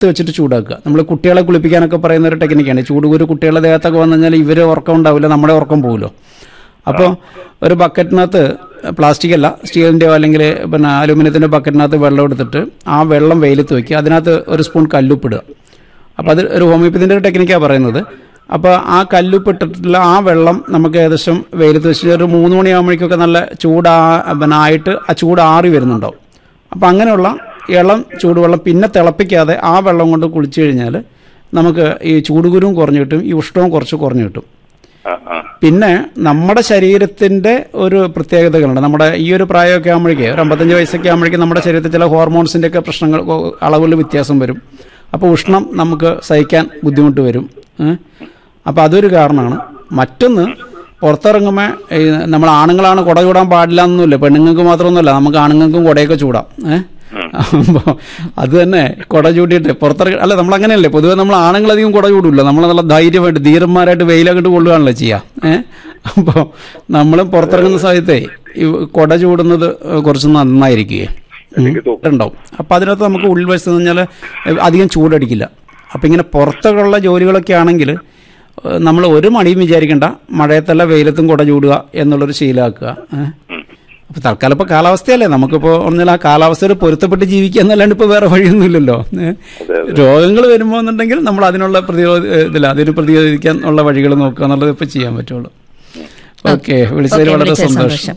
വെച്ചിട്ട് ചൂടാക്കുക നമ്മൾ കുട്ടികളെ കുളിപ്പിക്കാനൊക്കെ പറയുന്ന ഒരു ടെക്നിക്കാണ് ചൂടുകൂര് കുട്ടികളുടെ ദേഹത്തൊക്കെ വന്നു കഴിഞ്ഞാൽ ഇവർ ഉറക്കം ഉണ്ടാവില്ല നമ്മുടെ ഉറക്കം പോകുമല്ലോ അപ്പോൾ ഒരു ബക്കറ്റിനകത്ത് പ്ലാസ്റ്റിക് അല്ല സ്റ്റീലിൻ്റെയോ അല്ലെങ്കിൽ പിന്നെ അലുമിനിയത്തിൻ്റെ ബക്കറ്റിനകത്ത് വെള്ളം എടുത്തിട്ട് ആ വെള്ളം വെയിലത്ത് വയ്ക്കുക അതിനകത്ത് ഒരു സ്പൂൺ കല്ലുപ്പിടുക അപ്പോൾ അത് ഒരു ഹോമിയോപ്പതിൻ്റെ ഒരു ടെക്നിക്കാണ് പറയുന്നത് അപ്പോൾ ആ കല്ലുപ്പിട്ടിട്ടുള്ള ആ വെള്ളം നമുക്ക് ഏകദേശം വെയിലത്ത് വെച്ച് ഒരു മൂന്ന് മണിയാകുമ്പോഴേക്കൊക്കെ നല്ല ചൂടാ പിന്നെ ആയിട്ട് ആ ചൂട് ആറി വരുന്നുണ്ടാവും അപ്പോൾ അങ്ങനെയുള്ള ഇളം ചൂടുവെള്ളം പിന്നെ തിളപ്പിക്കാതെ ആ വെള്ളം കൊണ്ട് കുളിച്ചു കഴിഞ്ഞാൽ നമുക്ക് ഈ ചൂടുകുരുവും കുറഞ്ഞു കിട്ടും ഈ ഉഷ്ണവും കുറച്ച് കുറഞ്ഞു കിട്ടും ആ ആ പിന്നെ നമ്മുടെ ശരീരത്തിൻ്റെ ഒരു പ്രത്യേകതകളുണ്ട് നമ്മുടെ ഈ ഒരു പ്രായമൊക്കെ ആകുമ്പോഴേക്ക് ഒരു അമ്പത്തഞ്ച് വയസ്സൊക്കെ ആകുമ്പോഴേക്കും നമ്മുടെ ശരീരത്തിൽ ചില ഹോർമോൺസിൻ്റെ ഒക്കെ പ്രശ്നങ്ങൾ അളവുകളിൽ വ്യത്യാസം വരും അപ്പോൾ ഉഷ്ണം നമുക്ക് സഹിക്കാൻ ബുദ്ധിമുട്ട് വരും അപ്പോൾ അതൊരു കാരണമാണ് മറ്റൊന്ന് പുറത്തിറങ്ങുമ്പോൾ ഈ നമ്മൾ ആണുങ്ങളാണ് കുട ചൂടാൻ പാടില്ല എന്നൊന്നുമില്ല പെണ്ണുങ്ങൾക്ക് മാത്രമൊന്നുമല്ല നമുക്ക് ആണുങ്ങൾക്കും കുടയൊക്കെ ചൂടാം ഏഹ് അപ്പോൾ അത് തന്നെ കുട ചൂടിയിട്ട് പുറത്തിറങ്ങി അല്ല നമ്മൾ അങ്ങനെയല്ലേ പൊതുവെ നമ്മൾ ആണുങ്ങളധികം കുട ചൂടില്ല നമ്മൾ നല്ല ധൈര്യമായിട്ട് ധീരന്മാരായിട്ട് വെയിലങ്ങോട്ട് കൊള്ളുകയാണല്ലോ ചെയ്യുക ഏഹ് അപ്പോൾ നമ്മളും പുറത്തിറങ്ങുന്ന സമയത്തെ ഈ കുട ചൂടുന്നത് കുറച്ച് നന്നായിരിക്കുകയെ എനിക്ക് തോന്നുന്നു ഉണ്ടാവും അപ്പോൾ അതിനകത്ത് നമുക്ക് ഉൾവശത്ത് എന്ന് പറഞ്ഞാൽ അധികം ചൂടടിക്കില്ല അപ്പോൾ ഇങ്ങനെ പുറത്തുള്ള ജോലികളൊക്കെ ആണെങ്കിൽ നമ്മൾ ഒരു മണിയും വിചാരിക്കണ്ട മഴയത്തല്ല വെയിലത്തും കുട ചൂടുക എന്നുള്ളൊരു ശീലമാക്കുക ഏഹ് അപ്പോൾ തൽക്കാലം ഇപ്പോൾ കാലാവസ്ഥയല്ലേ നമുക്കിപ്പോൾ പറഞ്ഞാൽ ആ കാലാവസ്ഥയിൽ പൊരുത്തപ്പെട്ട് ജീവിക്കുക എന്നല്ലാണ്ട് ഇപ്പോൾ വേറെ വഴിയൊന്നുമില്ലല്ലോ ഏഹ് രോഗങ്ങൾ വരുമ്പോൾ എന്നുണ്ടെങ്കിൽ നമ്മൾ അതിനുള്ള പ്രതിരോധ ഇതില്ല അതിന് പ്രതിരോധിക്കാൻ ഉള്ള വഴികൾ നോക്കുക എന്നുള്ളത് ഇപ്പോൾ ചെയ്യാൻ പറ്റുള്ളൂ ഓക്കെ വിളിച്ചതിൽ ഓക്കേ, വളരെ വിളിച്ചതിൽ സന്തോഷം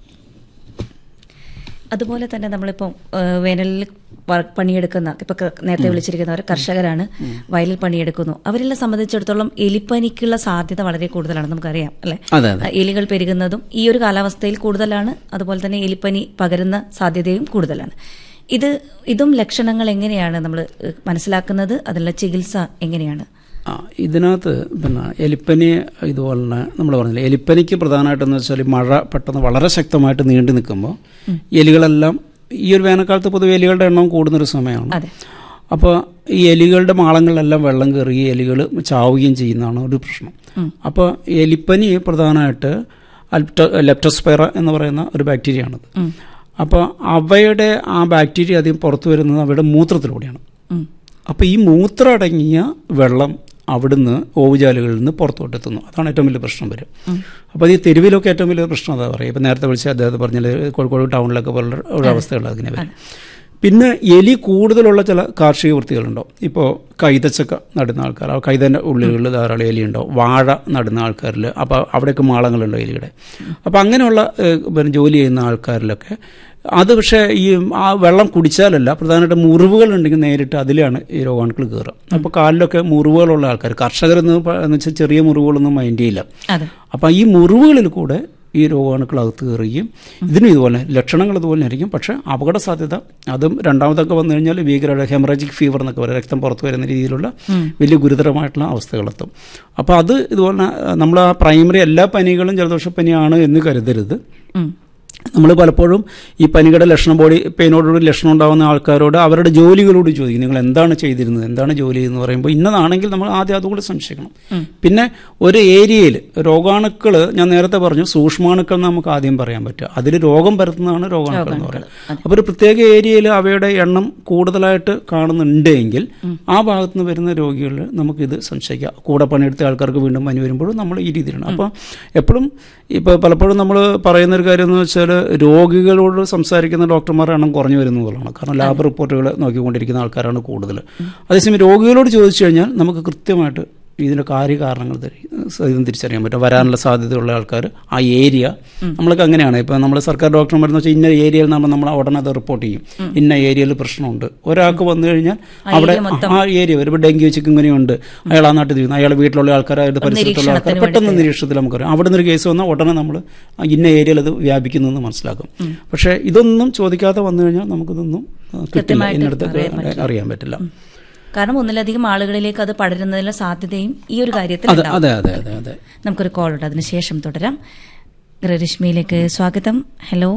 അതുപോലെ തന്നെ നമ്മളിപ്പം ആ, വേനലിൽ വ- പണിയെടുക്കുന്ന ഇപ്പൊ ക- നേരത്തെ വിളിച്ചിരിക്കുന്നവർ കർഷകരാണ് വയലിൽ പണിയെടുക്കുന്നു അവരെല്ലാം സംബന്ധിച്ചിടത്തോളം എലിപ്പനിക്കുള്ള സാധ്യത വളരെ കൂടുതലാണ് നമുക്കറിയാം അല്ലെ അതെ അതെ എലികൾ പെരുകുന്നതും ഈ ഒരു കാലാവസ്ഥയിൽ കൂടുതലാണ് അതുപോലെ തന്നെ എലിപ്പനി പകരുന്ന സാധ്യതയും കൂടുതലാണ് ഇത് ഇതും ലക്ഷണങ്ങൾ എങ്ങനെയാണ് നമ്മൾ മനസ്സിലാക്കുന്നത് അതിനുള്ള ചികിത്സ എങ്ങനെയാണ് ആ ഇതിനകത്ത് പിന്നെ എലിപ്പനി ഇതുപോലെ തന്നെ നമ്മൾ പറഞ്ഞില്ലേ എലിപ്പനിക്ക് പ്രധാനമായിട്ടെന്ന് വെച്ചാൽ മഴ പെട്ടെന്ന് വളരെ ശക്തമായിട്ട് നീണ്ടു നിൽക്കുമ്പോൾ എലികളെല്ലാം ഈ ഒരു വേനൽക്കാലത്ത് പൊതുവെ എലികളുടെ എണ്ണം കൂടുന്നൊരു സമയമാണ് അതെ അപ്പോൾ ഈ എലികളുടെ മാളങ്ങളിലെല്ലാം വെള്ളം കയറി ഈ എലികൾ ചാവുകയും ചെയ്യുന്നതാണ് ഒരു പ്രശ്നം അപ്പോൾ എലിപ്പനി പ്രധാനമായിട്ട് അൽപ്റ്റ ലെപ്റ്റോസ്പൈറ എന്ന് പറയുന്ന ഒരു ബാക്ടീരിയയാണത് അപ്പോൾ അവയുടെ ആ ബാക്ടീരിയ അധികം പുറത്തു വരുന്നത് അവയുടെ മൂത്രത്തിലൂടെയാണ് ഉം. അപ്പോൾ ഈ മൂത്രം അടങ്ങിയ വെള്ളം അവിടുന്ന് ഓവുചാലുകളിൽ നിന്ന് പുറത്തോട്ട് എത്തുന്നു അതാണ് ഏറ്റവും വലിയ പ്രശ്നം വരും അപ്പോൾ ഈ തെരുവിലൊക്കെ ഏറ്റവും വലിയ പ്രശ്നം അതാ പറയുക ഇപ്പം നേരത്തെ വിളിച്ച അദ്ദേഹത്തെ പറഞ്ഞാൽ കോഴിക്കോട് ടൗണിലൊക്കെ പോലുള്ള ഒരു അവസ്ഥകൾ അങ്ങനെ വരും പിന്നെ എലി കൂടുതലുള്ള ചില കാർഷിക വൃത്തികളുണ്ടാവും ഇപ്പോൾ കൈതച്ചക്ക നടുന്ന ആൾക്കാർ ആ കൈതൻ്റെ ഉള്ളിലുകളിൽ ധാരാളം എലി ഉണ്ടാവും വാഴ നടുന്ന ആൾക്കാരിൽ അപ്പോൾ അവിടെയൊക്കെ മാളങ്ങളുണ്ടോ എലിയുടെ അപ്പോൾ അങ്ങനെയുള്ള ഏഹ്, പിന്നെ ജോലി ചെയ്യുന്ന ആൾക്കാരിലൊക്കെ അത് പക്ഷേ ഈ ആ വെള്ളം കുടിച്ചാലല്ല പ്രധാനമായിട്ടും മുറിവുകൾ ഉണ്ടെങ്കിൽ നേരിട്ട് അതിലാണ് ഈ രോഗാണുക്കൾ കയറുക അപ്പോൾ കാലിലൊക്കെ മുറിവുകളുള്ള ആൾക്കാർ കർഷകരെന്ന് പ- എന്ന് വെച്ചാൽ ചെറിയ മുറിവുകളൊന്നും മൈൻഡ് ചെയ്യില്ല അതെ അപ്പോൾ ഈ മുറിവുകളിൽ കൂടെ ഈ രോഗാണുക്കൾ അകത്ത് കയറുകയും ഇതിനും ഇതുപോലെ ലക്ഷണങ്ങൾ ഇതുപോലെ ആയിരിക്കും പക്ഷേ അപകട സാധ്യത അതും രണ്ടാമതൊക്കെ വന്നു കഴിഞ്ഞാൽ ഭീകര ഹെമറാജിക് ഫീവർ എന്നൊക്കെ പറയും രക്തം പുറത്തു വരുന്ന രീതിയിലുള്ള വലിയ ഗുരുതരമായിട്ടുള്ള അവസ്ഥകളെത്തും അപ്പോൾ അത് ഇതുപോലെ നമ്മൾ ആ പ്രൈമറി എല്ലാ പനികളും ജലദോഷപ്പനിയാണ് എന്ന് കരുതരുത് ഉം. നമ്മൾ പലപ്പോഴും ഈ പനിയുടെ ലക്ഷണം ബോഡി പെയിനോടുകൂടി ലക്ഷണം ഉണ്ടാകുന്ന ആൾക്കാരോട് അവരുടെ ജോലികളോട് ചോദിക്കും നിങ്ങൾ എന്താണ് ചെയ്തിരുന്നത് എന്താണ് ജോലി എന്ന് പറയുമ്പോൾ ഇന്നതാണെങ്കിൽ നമ്മൾ ആദ്യം അതുകൂടി സംശയിക്കണം പിന്നെ ഒരു ഏരിയയിൽ രോഗാണുക്കൾ ഞാൻ നേരത്തെ പറഞ്ഞു സൂക്ഷ്മാണുക്കൾ എന്ന് നമുക്ക് ആദ്യം പറയാൻ പറ്റുക അതിൽ രോഗം പരത്തുന്നതാണ് രോഗാണുക്കൾ എന്ന് പറയുന്നത് അപ്പോൾ ഒരു പ്രത്യേക ഏരിയയിൽ അവയുടെ എണ്ണം കൂടുതലായിട്ട് കാണുന്നുണ്ടെങ്കിൽ ആ ഭാഗത്ത് നിന്ന് വരുന്ന രോഗികളിൽ നമുക്കിത് സംശയിക്കാം കൂടെ പണിയെടുത്ത ആൾക്കാർക്ക് വീണ്ടും പനി വരുമ്പോഴും നമ്മൾ ഈ രീതിയിലാണ് അപ്പോൾ എപ്പോഴും ഇപ്പോൾ പലപ്പോഴും നമ്മൾ പറയുന്ന ഒരു കാര്യം എന്ന് വെച്ചാൽ രോഗികളോട് സംസാരിക്കുന്ന ഡോക്ടർമാരുടെ എണ്ണം കുറഞ്ഞു വരുന്നു എന്നുള്ളതാണ് കാരണം ലാബ് റിപ്പോർട്ടുകൾ നോക്കിക്കൊണ്ടിരിക്കുന്ന ആൾക്കാരാണ് കൂടുതൽ അതേസമയം രോഗികളോട് ചോദിച്ചു കഴിഞ്ഞാൽ നമുക്ക് കൃത്യമായിട്ട് ഇതിൻ്റെ കാര്യകാരണങ്ങൾ തിരി- ഇതും തിരിച്ചറിയാൻ പറ്റും വരാനുള്ള സാധ്യതയുള്ള ആൾക്കാർ ആ ഏരിയ നമ്മൾക്ക് അങ്ങനെയാണ് ഇപ്പോൾ നമ്മൾ സർക്കാർ ഡോക്ടർമാർ എന്ന് വെച്ചാൽ ഇന്ന ഏരിയയിൽ നമ്മൾ നമ്മൾ ഉടനെ അത് റിപ്പോർട്ട് ചെയ്യും ഇന്ന ഏരിയയിൽ പ്രശ്നമുണ്ട് ഒരാൾക്ക് വന്നു കഴിഞ്ഞാൽ അവിടെ ആ ഏരിയ വരുമ്പോൾ ഡെങ്കി ചിക്കൻ ഉണ്ട് അയാൾ ആ നാട്ടിൽ ചെയ്യുന്നു അയാൾ വീട്ടിലുള്ള ആൾക്കാർ അയാളുടെ പരിസരത്തുള്ള ആൾക്കാർ പെട്ടെന്ന് നിരീക്ഷണത്തിൽ നമുക്കറിയാം അവിടെ നിന്നൊരു കേസ് വന്നാൽ ഉടനെ നമ്മൾ ഇന്ന ഏരിയയിൽ അത് വ്യാപിക്കുന്നു എന്ന് മനസ്സിലാക്കും പക്ഷേ ഇതൊന്നും ചോദിക്കാതെ വന്നു കഴിഞ്ഞാൽ നമുക്കിതൊന്നും ആ, കിട്ടില്ല കൃത്യമായിട്ട് ഇന്നടത്ത് അറിയാൻ പറ്റില്ല കാരണം ഒന്നിലധികം ആളുകളിലേക്ക് അത് പടരുന്നതിനുള്ള സാധ്യതയും ഈ ഒരു കാര്യത്തിൽ അതെ ഉണ്ടാവും. അതെ അതെ അതെ അതെ നമുക്കൊരു കോൾ ഉണ്ട് അതിനുശേഷം തുടരാം ഗൃഹരശ്മിയിലേക്ക് സ്വാഗതം ഹലോ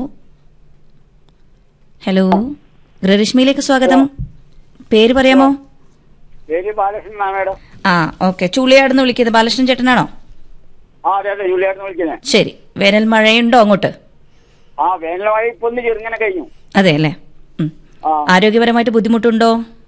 ഹലോ ഗൃഹരശ്മിയിലേക്ക് സ്വാഗതം പേര് പറയാമോ പേര് ബാലകൃഷ്ണൻ മേഡം ആ ഓക്കെ ചൂളിയാടുന്ന് വിളിക്കുന്നത് ബാലകൃഷ്ണൻ ചേട്ടനാണോ ആ അതെ അതെ ജൂലിയായിരുന്നു വിളിക്കുന്നത് ശരി വേനൽ മഴയുണ്ടോ അങ്ങോട്ട് ആ വേനൽ മഴ ഇപ്പൊ ഒന്ന് ചെറുങ്ങനെ കഴിഞ്ഞു അതെ അല്ലേ ഉം. ആ ആരോഗ്യപരമായിട്ട് ബുദ്ധിമുട്ടുണ്ടോ